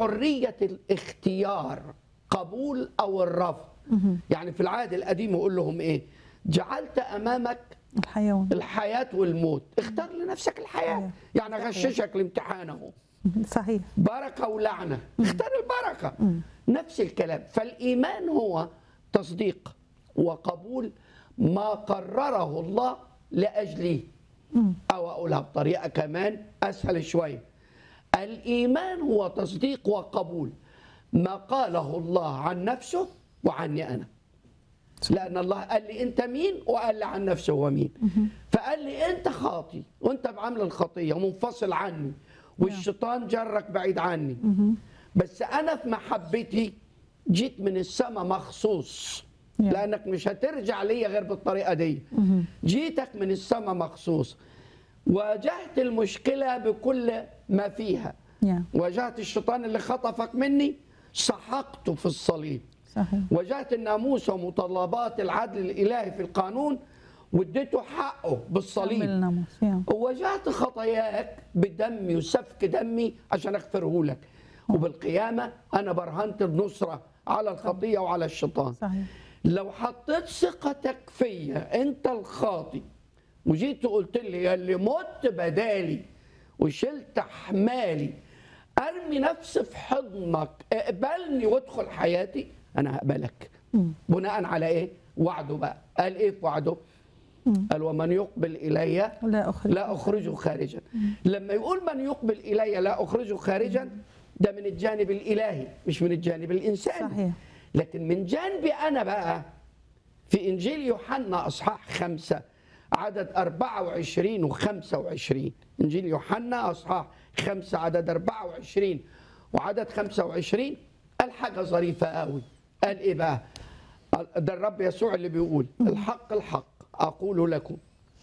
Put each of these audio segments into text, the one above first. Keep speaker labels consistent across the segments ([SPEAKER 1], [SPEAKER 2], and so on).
[SPEAKER 1] حريه الاختيار قبول او الرفض يعني في العهد القديم يقول لهم ايه جعلت امامك
[SPEAKER 2] الحيوان
[SPEAKER 1] الحياه والموت اختار لنفسك الحياه
[SPEAKER 2] أيوة.
[SPEAKER 1] يعني اغششك الامتحان اهو
[SPEAKER 2] صحيح
[SPEAKER 1] بركه ولعنه اختار البركه نفس الكلام فالايمان هو تصديق وقبول ما قرره الله لاجله او اقولها بطريقه كمان اسهل شويه الايمان هو تصديق وقبول ما قاله الله عن نفسه وعني انا لان الله قال لي انت مين وقال لي عن نفسه هو مين فقال لي انت خاطي وانت بعمل الخطيه ومنفصل عني والشيطان جرك بعيد عني بس انا في محبتي جيت من السماء مخصوص
[SPEAKER 2] نعم.
[SPEAKER 1] لانك مش هترجع ليا غير بالطريقه دي جيتك من السماء مخصوص واجهت المشكله بكل ما فيها
[SPEAKER 2] يا
[SPEAKER 1] واجهت الشيطان اللي خطفك مني سحقته في الصليب
[SPEAKER 2] صحيح
[SPEAKER 1] وجهت الناموس ومتطلبات العدل الالهي في القانون واديته حقه
[SPEAKER 2] كمل
[SPEAKER 1] بالصليب
[SPEAKER 2] الناموس يا
[SPEAKER 1] ووجهت خطاياك بدمي وسفك دمي عشان اغفره لك وبالقيامه انا برهنت النصره على الخطيه وعلى الشيطان
[SPEAKER 2] صحيح
[SPEAKER 1] لو حطيت ثقتك فيا انت الخاطي وجيت وقلت لي يا اللي مت بدالي وشلت حمالي ارمي نفسي في حضنك اقبلني وادخل حياتي انا هقبلك بناء على ايه وعده بقى قال ايه في وعده قال ومن يقبل الي
[SPEAKER 2] لا أخرج
[SPEAKER 1] لا اخرجه خارجا لما يقول من يقبل الي لا اخرجه خارجا ده من الجانب الالهي مش من الجانب الانساني
[SPEAKER 2] صحيح.
[SPEAKER 1] لكن من جانبي انا بقى في انجيل يوحنا اصحاح خمسة عدد 24 و 25 انجيل يوحنا اصحاح خمسة عدد 24 وعدد 25 قال حاجه ظريفه قوي قال ايه بقى ده الرب يسوع اللي بيقول الحق الحق اقول لكم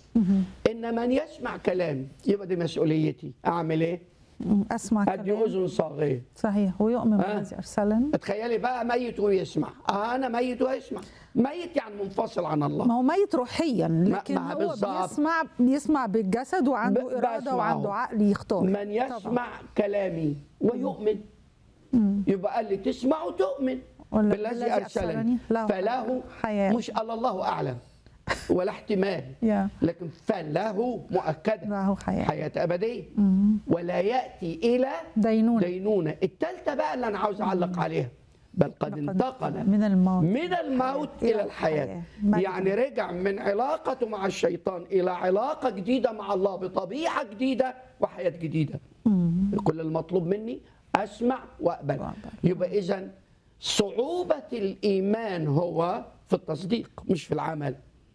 [SPEAKER 1] ان من يسمع كلامي يبقى دي مسؤوليتي اعمل ايه
[SPEAKER 2] أسمع
[SPEAKER 1] ادي
[SPEAKER 2] كلام
[SPEAKER 1] اذن صاغيه
[SPEAKER 2] صحيح ويؤمن
[SPEAKER 1] آه.
[SPEAKER 2] بالذي أرسلني
[SPEAKER 1] تخيلي بقى ميت ويسمع آه انا ميت ويسمع ميت يعني منفصل عن الله
[SPEAKER 2] ما هو ميت روحيا لكن
[SPEAKER 1] ما
[SPEAKER 2] هو
[SPEAKER 1] بالظبط.
[SPEAKER 2] بيسمع بيسمع بالجسد وعنده
[SPEAKER 1] ب-
[SPEAKER 2] إرادة
[SPEAKER 1] بسمعه.
[SPEAKER 2] وعنده عقل يختار
[SPEAKER 1] من يسمع كلامي ويؤمن يبقى قال لي تسمع وتؤمن
[SPEAKER 2] ولا-
[SPEAKER 1] بالذي
[SPEAKER 2] بالذي
[SPEAKER 1] ارسلني
[SPEAKER 2] أرسلني له
[SPEAKER 1] فله
[SPEAKER 2] حياة.
[SPEAKER 1] مش قال الله اعلم ولا احتمال
[SPEAKER 2] يا
[SPEAKER 1] لكن فله مؤكده
[SPEAKER 2] له حياة
[SPEAKER 1] حياه ابديه ولا ياتي الى
[SPEAKER 2] دينونة
[SPEAKER 1] دينونه الثالثه بقى اللي انا عاوز اعلق عليها بل قد انتقل
[SPEAKER 2] من الموت
[SPEAKER 1] من الموت الى الحياه
[SPEAKER 2] مجد.
[SPEAKER 1] يعني رجع من علاقته مع الشيطان الى علاقه جديده مع الله بطبيعه جديده وحياه جديده كل المطلوب مني اسمع واقبل
[SPEAKER 2] وأقبل.
[SPEAKER 1] يبقى اذا صعوبه الايمان هو في التصديق مش في العمل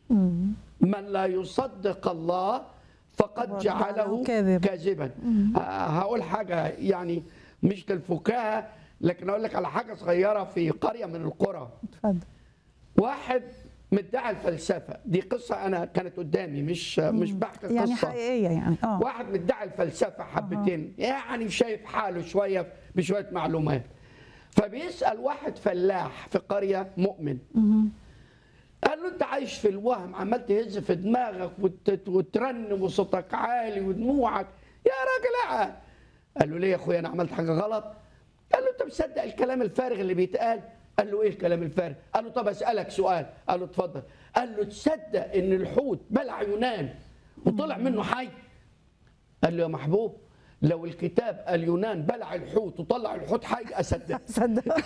[SPEAKER 1] من لا يصدق الله فقد
[SPEAKER 2] فقد
[SPEAKER 1] جعله
[SPEAKER 2] جعله كاذبا.
[SPEAKER 1] كاذبا ه- هقول حاجه يعني مش للفكاهه لكن اقول لك على حاجه صغيره في قريه من القرى
[SPEAKER 2] اتفضل
[SPEAKER 1] واحد مدعي الفلسفه دي قصه انا كانت قدامي مش مش بحكي
[SPEAKER 2] يعني
[SPEAKER 1] قصه
[SPEAKER 2] حقيقية يعني اه
[SPEAKER 1] واحد مدعي الفلسفه حبتين يعني شايف حاله شويه بشويه معلومات فبيسال واحد فلاح في قريه مؤمن قال له انت عايش في الوهم عمال تهز في دماغك وت- وترنم وصوتك عالي ودموعك يا راجل اقعد قال له ليه يا اخويا انا عملت حاجه غلط قال له انت مصدق الكلام الفارغ اللي بيتقال قال له ايه الكلام الفارغ قال له طب اسالك سؤال قال له اتفضل قال له تصدق ان الحوت بلع يونان وطلع منه حي قال له يا محبوب لو الكتاب قال يونان بلع الحوت وطلع الحوت حي اصدق
[SPEAKER 2] صدق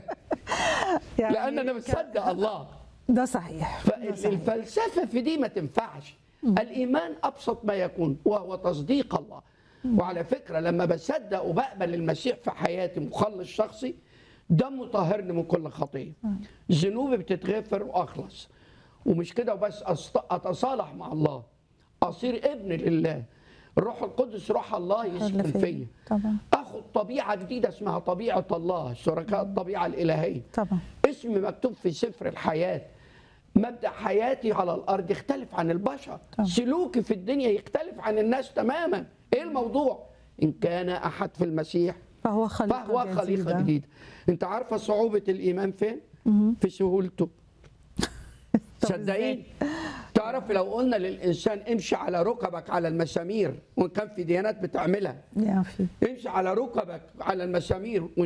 [SPEAKER 2] يعني
[SPEAKER 1] لان انا مصدق الله
[SPEAKER 2] ده صحيح ده صحيح.
[SPEAKER 1] فالفلسفه في دي ما تنفعش الايمان ابسط ما يكون وهو تصديق الله وعلى فكره لما بصدق وبقبل المسيح في حياتي مخلص شخصي ده مطهرني من كل خطيه ذنوبي بتتغفر واخلص ومش كده وبس أست- اتصالح مع الله اصير ابن لله الروح القدس روح الله يسكن
[SPEAKER 2] اللي فيا.
[SPEAKER 1] فيا
[SPEAKER 2] طبعا
[SPEAKER 1] اخد طبيعه جديده اسمها طبيعه الله شركاء الطبيعه الالهيه
[SPEAKER 2] طبعا
[SPEAKER 1] اسمي مكتوب في سفر الحياة مبدأ حياتي على الأرض يختلف عن البشر
[SPEAKER 2] طبعا.
[SPEAKER 1] سلوكي في الدنيا يختلف عن الناس تماما إيه الموضوع إن كان أحد في المسيح
[SPEAKER 2] فهو خليقة
[SPEAKER 1] فهو خليقة
[SPEAKER 2] جديدة.
[SPEAKER 1] جديدة أنت عارفة صعوبة الإيمان فين؟ في سهولته
[SPEAKER 2] طب
[SPEAKER 1] صدقين تعرف لو قلنا للإنسان امشي على ركبك على المسامير وإن كان في ديانات بتعملها
[SPEAKER 2] يا في
[SPEAKER 1] امشي على ركبك على المسامير